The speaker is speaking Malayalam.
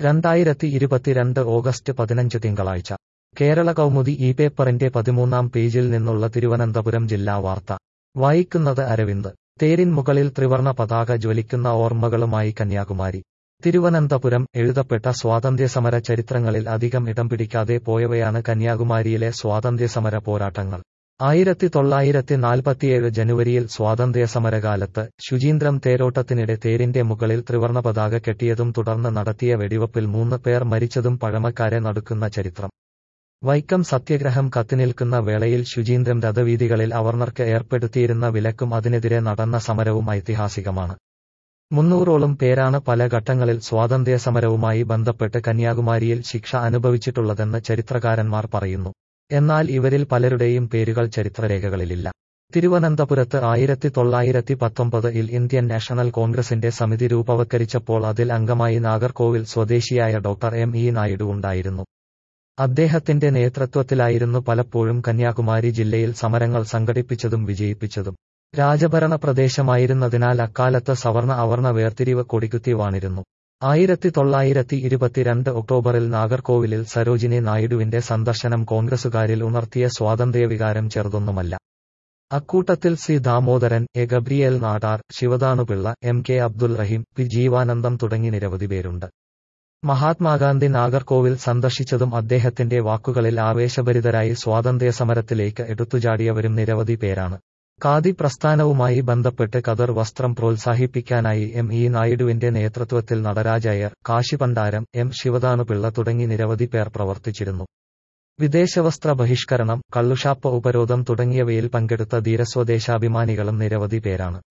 രണ്ടായിരത്തി ഇരുപത്തിരണ്ട് ഓഗസ്റ്റ് പതിനഞ്ച് തിങ്കളാഴ്ച കേരള കൗമുദി ഈ പേപ്പറിന്റെ പതിമൂന്നാം പേജിൽ നിന്നുള്ള തിരുവനന്തപുരം ജില്ലാ വാർത്ത വായിക്കുന്നത് അരവിന്ദ് തേരിൻ മുകളിൽ ത്രിവർണ പതാക ജ്വലിക്കുന്ന ഓർമ്മകളുമായി കന്യാകുമാരി തിരുവനന്തപുരം എഴുതപ്പെട്ട സ്വാതന്ത്ര്യസമര ചരിത്രങ്ങളിൽ അധികം ഇടം പിടിക്കാതെ പോയവയാണ് കന്യാകുമാരിയിലെ സ്വാതന്ത്ര്യസമര പോരാട്ടങ്ങൾ ആയിരത്തി തൊള്ളായിരത്തി നാൽപ്പത്തിയേഴ് ജനുവരിയിൽ സ്വാതന്ത്ര്യസമരകാലത്ത് ശുചീന്ദ്രം തേരോട്ടത്തിനിടെ തേരിന്റെ മുകളിൽ ത്രിവർണ പതാക കെട്ടിയതും തുടർന്ന് നടത്തിയ വെടിവപ്പിൽ മൂന്ന് പേർ മരിച്ചതും പഴമക്കാരെ നടുക്കുന്ന ചരിത്രം വൈക്കം സത്യഗ്രഹം കത്തിനിൽക്കുന്ന വേളയിൽ ശുചീന്ദ്രം രഥവീതികളിൽ അവർണർക്ക് ഏർപ്പെടുത്തിയിരുന്ന വിലക്കും അതിനെതിരെ നടന്ന സമരവും ഐതിഹാസികമാണ് മുന്നൂറോളം പേരാണ് പല ഘട്ടങ്ങളിൽ സ്വാതന്ത്ര്യ സമരവുമായി ബന്ധപ്പെട്ട് കന്യാകുമാരിയിൽ ശിക്ഷ അനുഭവിച്ചിട്ടുള്ളതെന്ന് ചരിത്രകാരന്മാർ പറയുന്നു എന്നാൽ ഇവരിൽ പലരുടെയും പേരുകൾ ചരിത്രരേഖകളിലില്ല തിരുവനന്തപുരത്ത് ആയിരത്തി തൊള്ളായിരത്തി പത്തൊമ്പതിൽ ഇന്ത്യൻ നാഷണൽ കോൺഗ്രസിന്റെ സമിതി രൂപവത്കരിച്ചപ്പോൾ അതിൽ അംഗമായി നാഗർകോവിൽ സ്വദേശിയായ ഡോക്ടർ എം ഇ നായിഡു ഉണ്ടായിരുന്നു അദ്ദേഹത്തിന്റെ നേതൃത്വത്തിലായിരുന്നു പലപ്പോഴും കന്യാകുമാരി ജില്ലയിൽ സമരങ്ങൾ സംഘടിപ്പിച്ചതും വിജയിപ്പിച്ചതും രാജഭരണ പ്രദേശമായിരുന്നതിനാൽ അക്കാലത്ത് സവർണ അവർണ വേർതിരിവ് കൊടികുത്തി വാണിരുന്നു ആയിരത്തി തൊള്ളായിരത്തി ഇരുപത്തിരണ്ട് ഒക്ടോബറിൽ നാഗർകോവിലിൽ സരോജിനി നായിഡുവിന്റെ സന്ദർശനം കോൺഗ്രസുകാരിൽ ഉണർത്തിയ സ്വാതന്ത്ര്യവികാരം ചെറുതൊന്നുമല്ല അക്കൂട്ടത്തിൽ C Damodaran A Gabriel Nadar Sivadanupillai M K Abdul Rahim P Jeevanandam തുടങ്ങി നിരവധി പേരുണ്ട് മഹാത്മാഗാന്ധി നാഗർകോവിൽ സന്ദർശിച്ചതും അദ്ദേഹത്തിന്റെ വാക്കുകളിൽ ആവേശഭരിതരായി സ്വാതന്ത്ര്യസമരത്തിലേക്ക് എടുത്തുചാടിയവരും നിരവധി പേരാണ് ഖാദി പ്രസ്ഥാനവുമായി ബന്ധപ്പെട്ട് ഖദർ വസ്ത്രം പ്രോത്സാഹിപ്പിക്കാനായി എം ഇ നായിഡുവിന്റെ നേതൃത്വത്തിൽ നടരാജയർ കാശിപണ്ടാരം എം ശിവദാനുപിള്ള തുടങ്ങി നിരവധി പേർ പ്രവർത്തിച്ചിരുന്നു വിദേശവസ്ത്ര ബഹിഷ്കരണം കള്ളുഷാപ്പ് ഉപരോധം തുടങ്ങിയവയിൽ പങ്കെടുത്ത ധീരസ്വദേശാഭിമാനികളും നിരവധി പേരാണ്